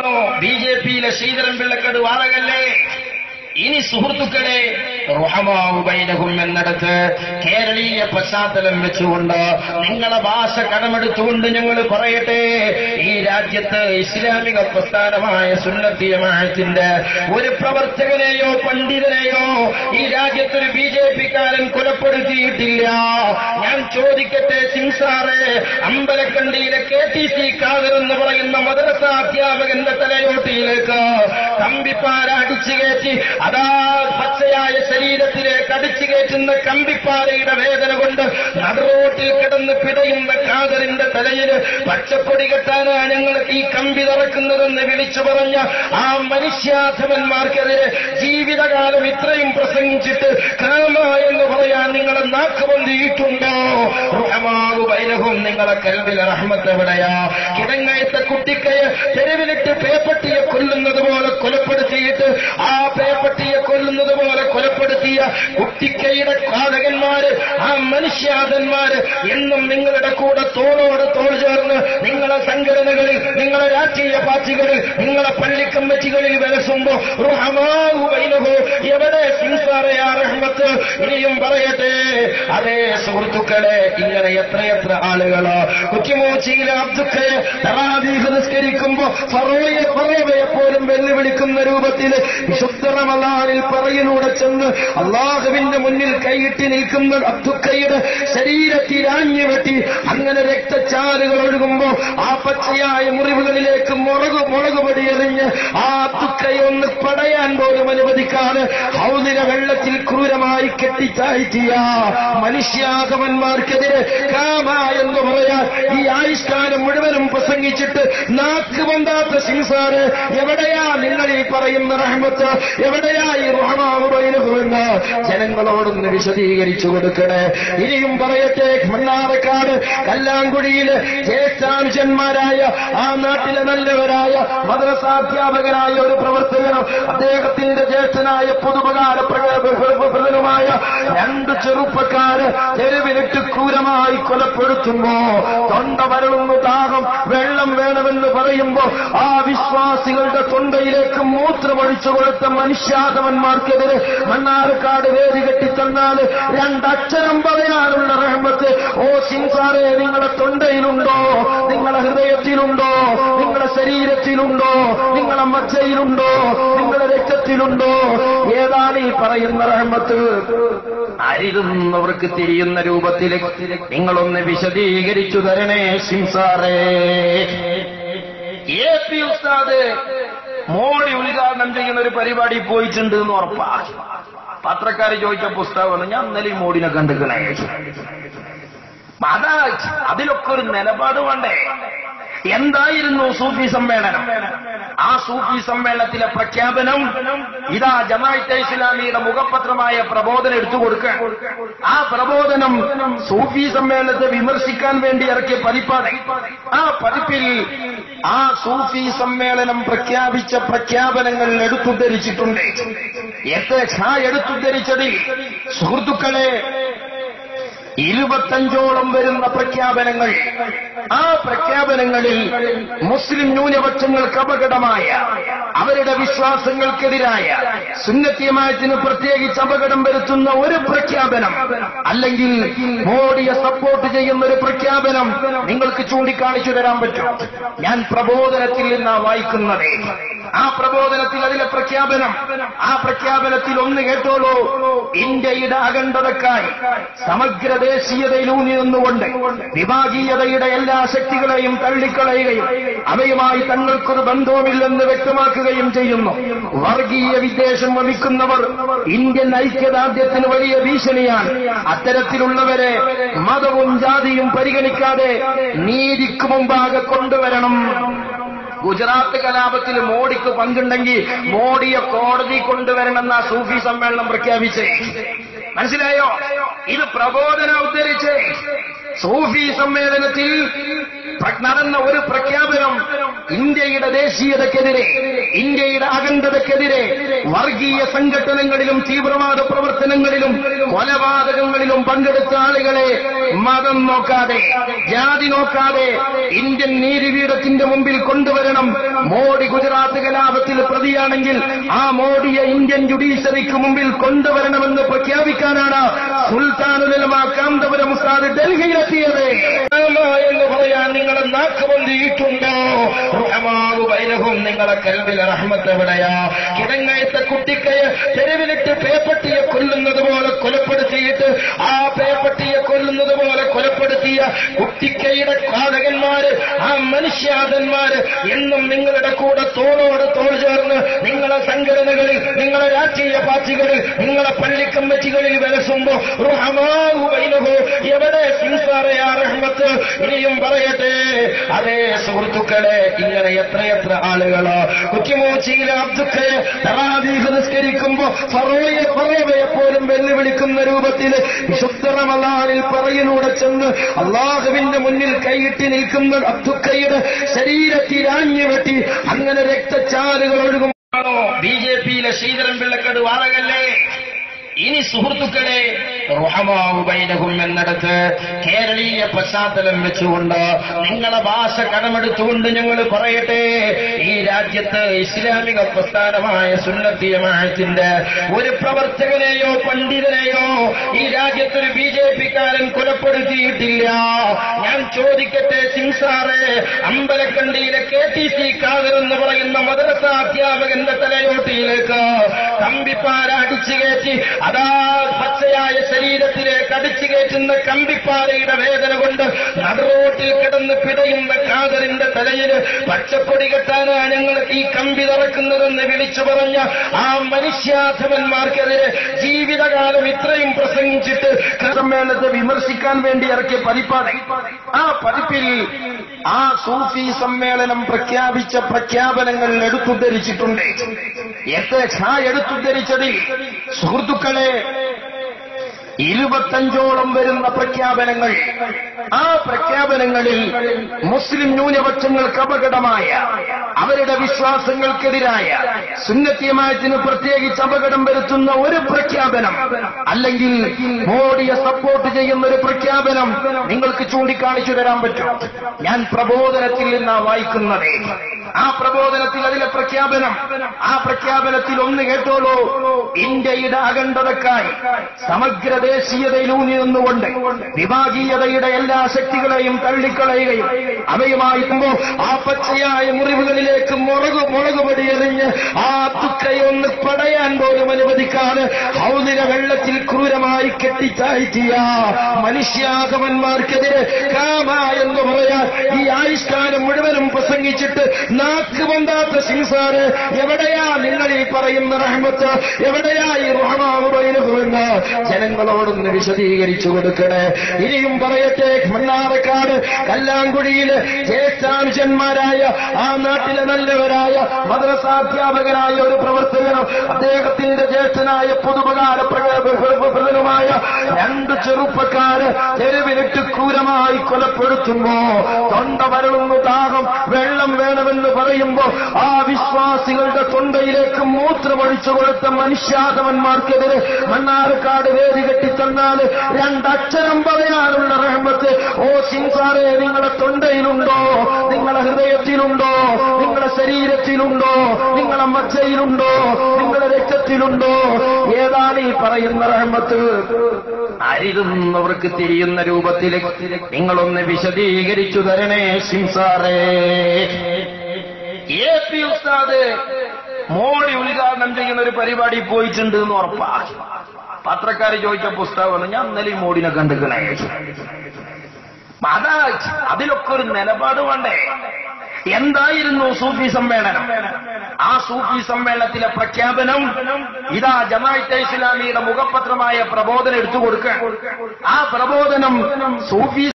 മാത്രമാണോ B J പിയിലെ ശ്രീധരൻ പിള്ളക്കട് വാഴകല്ലേ ഇനി സുഹൃത്തുക്കളെ റുഹമാവു ബൈനഹും എന്നിടത്ത് കേരളീയ പശ്ചാത്തലം വെച്ചുകൊണ്ട് നിങ്ങളെ ഭാഷ കടമെടുത്തുകൊണ്ട് ഞങ്ങൾ പറയട്ടെ ഈ രാജ്യത്ത് ഇസ്ലാമിക പ്രസ്ഥാനമായ സുന്നത്തി ജമാഅത്തിന്റെ ഒരു പ്രവർത്തകനെയോ പണ്ഡിതനെയോ ഈ രാജ്യത്തൊരു ബി ജെ പിക്കാരൻ കൊലപ്പെടുത്തിയിട്ടില്ല ഞാൻ ചോദിക്കട്ടെ സിംസാറെ അമ്പലക്കണ്ടിയിലെ കെ ടി സി കാതർ എന്ന് പറയുന്ന മദ്രസ അധ്യാപകന്റെ തലയോട്ടിയിലേക്ക് കമ്പിപ്പാര അടിച്ചു കയറ്റി അതാ പച്ചയായ ശരീരത്തിലേക്ക് അടിച്ചു കയറ്റുന്ന കമ്പിപ്പാരയുടെ വേദന കൊണ്ട് നടുറോട്ടിൽ കിടന്ന് പിടയുന്ന കാതറിന്റെ തലയിൽ പച്ചപ്പൊടി കെട്ടാനാ ഞങ്ങൾക്ക് ഈ കമ്പി തറക്കുന്നതെന്ന് വിളിച്ചു പറഞ്ഞ ആ മനുഷ്യാധവന്മാർക്കെതിരെ ജീവിതകാലം ഇത്രയും പ്രസംഗിച്ചിട്ട് കാമ എന്ന് പറയാൻ നിങ്ങളെ നാക്ക് പൊന്തിയിട്ടുണ്ടോ റഹമാവു ബൈനഹും നിങ്ങളെ കൽവിലെ റഹ്മത്ത് എവിടെയാ കിടങ്ങയത്തെ കുട്ടിക്കയെ തെരുവിലിട്ട് പേപ്പട്ടിയെ കൊല്ലുന്നത് പോലെ കൊലപ്പെടുത്തിയിട്ട് ആ പേപ്പട്ടിയെ കൊല്ലുന്നത് പോലെ കൊലപ്പെടുത്തിയ കുട്ടിക്കയുടെ കാതകന്മാര് ആ മനുഷ്യാതന്മാര് എന്നും നിങ്ങളുടെ കൂടെ തോളോട് തോൾ ചേർന്ന് നിങ്ങളെ സംഘടനകളിൽ നിങ്ങളെ രാഷ്ട്രീയ പാർട്ടികളിൽ നിങ്ങളെ പള്ളി കമ്മിറ്റികളിൽ വിലസുമ്പോ റുഹമാവു ബൈനഹു എവിടെ സിംസാറയാ റഹ്മത്ത് ഇനിയും പറയട്ടെ അതേ സുഹൃത്തുക്കളെ ഇങ്ങനെ എത്രയെത്ര ആളുകള് കുറ്റിമൂച്ചിയിലെ അബ്ദുക്കയെ തറാവീഹ് നിസ്കരിക്കുമ്പോ ഫറോയെ ഫറോവയെ പോലും വെല്ലുവിളിക്കുന്ന രൂപത്തിൽ വിശുദ്ധ റമദാനിൽ പറയിലൂടെ ചെന്ന് അള്ളാഹുവിന്റെ മുന്നിൽ കൈയിട്ട് നിൽക്കുന്ന അബ്ദുക്കയുടെ ശരീരത്തിൽ ആഞ്ഞു വെട്ടി അങ്ങനെ രക്തച്ചാലുകൾ ഒഴുകുമ്പോ ആ പച്ചയായ മുറിവുകളിലേക്ക് മുളക് മുളക് പൊടി എറിഞ്ഞ് ആ അബ്ദുക്കയെ ഒന്ന് പടയാൻ പോലും അനുവദിക്കാതെ ഹൗദിന വെള്ളത്തിൽ ക്രൂരമായി കെട്ടിത്താഴ്ത്തിയ മനുഷ്യാഗമന്മാർക്കെതിരെ കാമ എന്ന് പറയാൻ ഈ ആയുഷ്കാലം മുഴുവനും പ്രസംഗിച്ചിട്ട് നാക്ക് പൊന്താത്ത സിംസാറ് എവിടെയാ നിങ്ങൾ ഈ പറയുന്ന റഹ്മത്ത് എവിടെയാ ഈ റഹ്മാവുമെന്ന് ജനങ്ങളോടൊന്ന് വിശദീകരിച്ചു കൊടുക്കണേ ഇനിയും പറയട്ടെ മണ്ണാറക്കാട് കല്ലാങ്കുഴിയിലെ ജ്യേഷ്ഠാംശന്മാരായ ആ നാട്ടിലെ നല്ലവരായ മദ്രസാധ്യാപകനായ ഒരു പ്രവർത്തകനും അദ്ദേഹത്തിന്റെ ജ്യേഷ്ഠനായ പൊതുപകാര പ്രകടനമായ രണ്ട് ചെറുപ്പക്കാര് തെരുവിലിട്ട് ക്രൂരമായി കൊലപ്പെടുത്തുമ്പോ തൊണ്ട വരളുന്നു ദാഹം വെള്ളം വേണമെന്ന് പറയുമ്പോ ആ വിശ്വാസികളുടെ തൊണ്ടയിലേക്ക് മൂത്രമൊഴിച്ചു കൊടുത്ത മനുഷ്യാതവന്മാർക്കെതിരെ മണ്ണാർക്കാട് വേദി കെട്ടിത്തന്നാൽ രണ്ടക്ഷരം പറയാനുള്ള റഹ്മത്ത് ഓ സിംസാറെ നിങ്ങളെ തൊണ്ടയിലുണ്ടോ നിങ്ങളെ ഹൃദയത്തിലുണ്ടോ നിങ്ങളെ ശരീരത്തിലുണ്ടോ നിങ്ങളെ മജ്ജയിലുണ്ടോ നിങ്ങളെ രക്തത്തിലുണ്ടോ ഏതാണ് ഈ പറയുന്ന റഹ്മത്ത് അരുതുന്നവർക്ക് തിരിയുന്ന രൂപത്തിൽ നിങ്ങളൊന്ന് വിശദീകരിച്ചു തരണേ സിംസാറേ എ പി ഉസ്താദ് മോഡി ഉദ്ഘാടനം ചെയ്യുന്ന ഒരു പരിപാടി പോയിട്ടുണ്ട് എന്ന് ഉറപ്പാ പത്രക്കാർ ചോദിച്ച പുസ്തകമാണ് ഞാൻ ഇന്നലെ ഈ മോഡിനെ കണ്ടുക്കണേ അതാ അതിലൊക്കെ ഒരു നിലപാട് വേണ്ടേ എന്തായിരുന്നു സൂഫി സമ്മേളനം ആ സൂഫി സമ്മേളനത്തിലെ പ്രഖ്യാപനം ഇതാ ജമാഅത്തെ ഇസ്ലാമിയുടെ മുഖപത്രമായ പ്രബോധനം എടുത്തു കൊടുക്കുക ആ പ്രബോധനം സൂഫി സമ്മേളനത്തെ വിമർശിക്കാൻ വേണ്ടി ഇറക്കിയ പതിപ്പാണ് ആ പതിപ്പിൽ ആ സൂഫി സമ്മേളനം പ്രഖ്യാപിച്ച പ്രഖ്യാപനങ്ങൾ എടുത്തുദ്ധരിച്ചിട്ടുണ്ട് എത്ര ആ എടുത്തുദ്ധരിച്ചതിൽ സുഹൃത്തുക്കളെ ഇരുപത്തഞ്ചോളം വരുന്ന പ്രഖ്യാപനങ്ങൾ ആ പ്രഖ്യാപനങ്ങളിൽ മുസ്ലിം ന്യൂനപക്ഷങ്ങൾക്ക് അപകടമായ അവരുടെ വിശ്വാസങ്ങൾക്കെതിരായ സുന്നത്തിയമായത്തിന് പ്രത്യേകിച്ച് അപകടം വരുത്തുന്ന ഒരു പ്രഖ്യാപനം അല്ലെങ്കിൽ മോഡിയെ സപ്പോർട്ട് ചെയ്യുന്ന ഒരു പ്രഖ്യാപനം നിങ്ങൾക്ക് ചൂണ്ടിക്കാണിച്ചു തരാൻ പറ്റും ഞാൻ പ്രബോധനത്തിൽ നിന്നാ വായിക്കുന്നത് ആ പ്രബോധനത്തിൽ അതിലെ പ്രഖ്യാപനം ആ പ്രഖ്യാപനത്തിൽ ഒന്ന് കേട്ടോളൂ ഇന്ത്യയുടെ അഖണ്ഡതക്കായി സമഗ്ര ദേശീയതയിലൂന്നി നിന്നുകൊണ്ട് വിഭാഗീയതയുടെ എല്ലാ ശക്തികളെയും തള്ളിക്കളയുകയും അവയുമായി തങ്ങൾക്കൊരു ബന്ധവുമില്ലെന്ന് വ്യക്തമാക്കുകയും ചെയ്യുന്നു വർഗീയ വിദ്വേഷം വമിക്കുന്നവർ ഇന്ത്യൻ ഐക്യദാർഢ്യത്തിന് വലിയ ഭീഷണിയാണ് അത്തരത്തിലുള്ളവരെ മതവും ജാതിയും പരിഗണിക്കാതെ നീതിക്ക് മുമ്പാകെ കൊണ്ടുവരണം ഗുജറാത്ത് കലാപത്തിൽ മോഡിക്ക് പങ്കുണ്ടെങ്കിൽ മോഡിയെ കോടതി കൊണ്ടുവരണമെന്ന സൂഫി സമ്മേളനം പ്രഖ്യാപിച്ചേ മനസ്സിലായോ ഇത് പ്രബോധന ഉദ്ധരിച്ച് സൂഫി സമ്മേളനത്തിൽ പ്ര- നടന്ന ഒരു പ്രഖ്യാപനം ഇന്ത്യയുടെ ദേശീയതക്കെതിരെ ഇന്ത്യയുടെ അഖണ്ഡതക്കെതിരെ വർഗീയ സംഘടനകളിലും തീവ്രവാദ പ്രവർത്തനങ്ങളിലും കൊലപാതകങ്ങളിലും പങ്കെടുത്ത ആളുകളെ മതം നോക്കാതെ ജാതി നോക്കാതെ ഇന്ത്യൻ നീതിപീഠത്തിന്റെ മുമ്പിൽ കൊണ്ടുവരണം മോഡി ഗുജറാത്ത് കലാപത്തിൽ പ്രതിയാണെങ്കിൽ ആ മോഡിയെ ഇന്ത്യൻ ജുഡീഷ്യറിക്ക് മുമ്പിൽ കൊണ്ടുവരണമെന്ന് പ്രഖ്യാപിക്കാനാണ് സുൽത്താനുലമ കാന്തപുരം ഉസ്താദ് ഡൽഹിയിലെത്തിയത് എന്ന് പറയാൻ നിങ്ങളെ നാക്ക് പൊന്തിയിട്ടുണ്ടോ റുഹമാവു ബൈനഹും നിങ്ങളെ കൽവിലെ റഹ്മത്ത് എവിടെയാ കിടങ്ങയത്തെ കുട്ടിക്ക് തെരുവിലിട്ട് പേപ്പട്ടിയെ കൊല്ലുന്നത് പോലെ കൊലപ്പെടുത്തിയിട്ട് ആ പേപ്പട്ടിയെ കൊല്ലുന്നത് പോലെ കൊലപ്പെടുത്തിയ കുട്ടിക്കയുടെ കാതകന്മാര് ആ മനുഷ്യാതന്മാര് എന്നും നിങ്ങളുടെ കൂടെ തോളോട് തോൾ ചേർന്ന് നിങ്ങളെ സംഘടനകളിൽ നിങ്ങളെ രാഷ്ട്രീയ പാർട്ടികളിൽ നിങ്ങളെ പള്ളിക്കമ്മറ്റികളിൽ വിലസുമ്പോ റുഹമാവു ബൈനഹു എവിടെ സിൻസാറയാ റഹ്മത്ത് ഇനിയും പറയട്ടെ അതേ സുഹൃത്തുക്കളെ ഇങ്ങനെ എത്രയെത്ര ആളുകള് കുറ്റിമൂച്ചിയിലെ അബ്ദുക്കയെ തറാവീഹ് നിസ്കരിക്കുമ്പോ ഫറോയെ ഫറോവയെ പോലും വെല്ലുവിളിക്കുന്ന രൂപത്തിൽ വിശുദ്ധ റമദാനിൽ പറയിലൂടെ ചെന്ന് അള്ളാഹുവിന്റെ മുന്നിൽ കൈയിട്ട് നിൽക്കുന്ന അബ്ദുക്കയുടെ ശരീരത്തിൽ ആഞ്ഞു വെട്ടി അങ്ങനെ രക്തച്ചാലുകൾ ഒഴുകുമാണോ ബി ജെ പിയിലെ ശ്രീധരൻ പിള്ളക്കട് വാറകല്ലേ ഇനി സുഹൃത്തുക്കളെ റുഹമാവു ബൈനഹും എന്നിടത്ത് കേരളീയ പശ്ചാത്തലം വെച്ചുകൊണ്ട് നിങ്ങളെ ഭാഷ കടമെടുത്തുകൊണ്ട് ഞങ്ങൾ പറയട്ടെ ഈ രാജ്യത്ത് ഇസ്ലാമിക പ്രസ്ഥാനമായ സുന്നത്തി ജമാഅത്തിന്റെ ഒരു പ്രവർത്തകനെയോ പണ്ഡിതനെയോ ഈ രാജ്യത്തൊരു ബി ജെ പിക്കാരൻ കൊലപ്പെടുത്തിയിട്ടില്ല ഞാൻ ചോദിക്കട്ടെ സിംസാറെ അമ്പലക്കണ്ടിയിലെ കെ ടി സി കാതർ എന്ന് പറയുന്ന മദ്രസ അധ്യാപകന്റെ തലയോട്ടിയിലേക്ക് കമ്പിപ്പാര അടിച്ചു കയറ്റി അതാ പച്ചയായ ശരീരത്തിലേക്ക് അടിച്ചു കയറ്റുന്ന കമ്പിപ്പാരയുടെ വേദന കൊണ്ട് നടുറോട്ടിൽ കിടന്ന് പിടയുന്ന കാതറിന്റെ തലയിൽ പച്ചപ്പൊടി കെട്ടാനാ ഞങ്ങൾക്ക് ഈ കമ്പി തറക്കുന്നതെന്ന് വിളിച്ചു പറഞ്ഞ ആ മനുഷ്യാധവന്മാർക്കെതിരെ ജീവിതകാലം ഇത്രയും പ്രസംഗിച്ചിട്ട് സമ്മേളനത്തെ വിമർശിക്കാൻ വേണ്ടി ഇറക്കിയ പതിപ്പാണ് ആ പതിപ്പിൽ ആ സൂഫി സമ്മേളനം പ്രഖ്യാപിച്ച പ്രഖ്യാപനങ്ങൾ എടുത്തുദ്ധരിച്ചിട്ടുണ്ട് എത്ര ഷാ എടുത്തുദ്ധരിച്ചതിൽ സുഹൃത്തുക്കളെ ഇരുപത്തഞ്ചോളം വരുന്ന പ്രഖ്യാപനങ്ങൾ ആ പ്രഖ്യാപനങ്ങളിൽ മുസ്ലിം ന്യൂനപക്ഷങ്ങൾക്ക് അപകടമായ അവരുടെ വിശ്വാസങ്ങൾക്കെതിരായ സുന്നത്തിയമായത്തിന് പ്രത്യേകിച്ച് അപകടം വരുത്തുന്ന ഒരു പ്രഖ്യാപനം അല്ലെങ്കിൽ മോഡിയെ സപ്പോർട്ട് ചെയ്യുന്ന ഒരു പ്രഖ്യാപനം നിങ്ങൾക്ക് ചൂണ്ടിക്കാണിച്ചു തരാൻ പറ്റും ഞാൻ പ്രബോധനത്തിൽ നിന്നാ വായിക്കുന്നത് ആ പ്രബോധനത്തിൽ അതിലെ പ്രഖ്യാപനം ആ പ്രഖ്യാപനത്തിൽ ഒന്ന് കേട്ടോളൂ ഇന്ത്യയുടെ അഖണ്ഡതക്കായി സമഗ്ര ദേശീയതയിലൂന്നി നിന്നുകൊണ്ട് വിഭാഗീയതയുടെ എല്ലാ ശക്തികളെയും തള്ളിക്കളയുകയും അവയുമായി ആ പച്ചയായ മുറിവുകളിലേക്ക് മുളക് മുളക് പൊടിയെറിഞ്ഞ് ആ തുക്കയെ ഒന്ന് പടയാൻ പോലും അനുവദിക്കാതെ ഹൗദിന വെള്ളത്തിൽ ക്രൂരമായി കെട്ടിച്ചാഴ്ത്തിയ മനുഷ്യാഗമന്മാർക്കെതിരെ കാമ എന്ന് പറയാൻ ഈ ആയുഷ്കാലം മുഴുവനും പ്രസംഗിച്ചിട്ട് നാക്ക് പൊന്താത്ത സിംസാറ് എവിടെയാ നിങ്ങൾ ഈ പറയുന്ന റഹ്മത്ത് എവിടെയാ ഈ റഹ്മാവുമെന്ന് ജനങ്ങളോടൊന്ന് വിശദീകരിച്ചു കൊടുക്കണേ ഇനിയും പറയട്ടെ മണ്ണാറക്കാട് കല്ലാങ്കുഴിയില് ജ്യേഷ്ഠാംശന്മാരായ ആ നാട്ടിലെ നല്ലവരായ മദ്രസാധ്യാപകനായ ഒരു പ്രവർത്തകനും അദ്ദേഹത്തിന്റെ ജ്യേഷ്ഠനായ പൊതുപകാര പ്രകടനമായ രണ്ട് ചെറുപ്പക്കാര് തെരുവിലിട്ട് ക്രൂരമായി കൊലപ്പെടുത്തുമ്പോ തൊണ്ട വരളുന്നു ദാഹം വെള്ളം വേണമെന്ന് പറയുമ്പോ ആ വിശ്വാസികളുടെ തൊണ്ടയിലേക്ക് മൂത്രമൊഴിച്ചു കൊടുത്ത മനുഷ്യാതവന്മാർക്കെതിരെ മണ്ണാർക്കാട് വേദി കെട്ടിത്തന്നാല് രണ്ടക്ഷരം പറയാനുള്ള റഹ്മത്ത് ഓ സിൻസാറെ നിങ്ങളുടെ തൊണ്ടയിലുണ്ടോ നിങ്ങളുടെ ഹൃദയത്തിലുണ്ടോ നിങ്ങളുടെ ശരീരത്തിലുണ്ടോ നിങ്ങളുടെ മജ്ജയിലുണ്ടോ നിങ്ങളുടെ രക്തത്തിലുണ്ടോ ഏതാണ് ഈ പറയുന്ന റഹ്മത്ത് അരുതുന്നവർക്ക് തിരിയുന്ന രൂപത്തിൽ നിങ്ങളൊന്ന് വിശദീകരിച്ചു തരണേ സിൻസാറേ എ പി ഉസ്താദ് മോഡി ഉദ്ഘാടനം ചെയ്യുന്ന ഒരു പരിപാടി പോയിട്ടുണ്ട് എന്ന് ഉറപ്പാ പത്രക്കാർ ചോദിച്ച പുസ്തകമാണ് ഞാൻ ഇന്നലെ ഈ മോഡിനെ കണ്ടുക്കണേ അതാ അതിലൊക്കെ ഒരു നിലപാട് വേണ്ടേ എന്തായിരുന്നു സൂഫി സമ്മേളനം ആ സൂഫി സമ്മേളനത്തിലെ പ്രഖ്യാപനം ഇതാ ജമാഅത്തെ ഇസ്ലാമിയുടെ മുഖപത്രമായ പ്രബോധനം എടുത്തു കൊടുക്കുക ആ പ്രബോധനം സൂഫി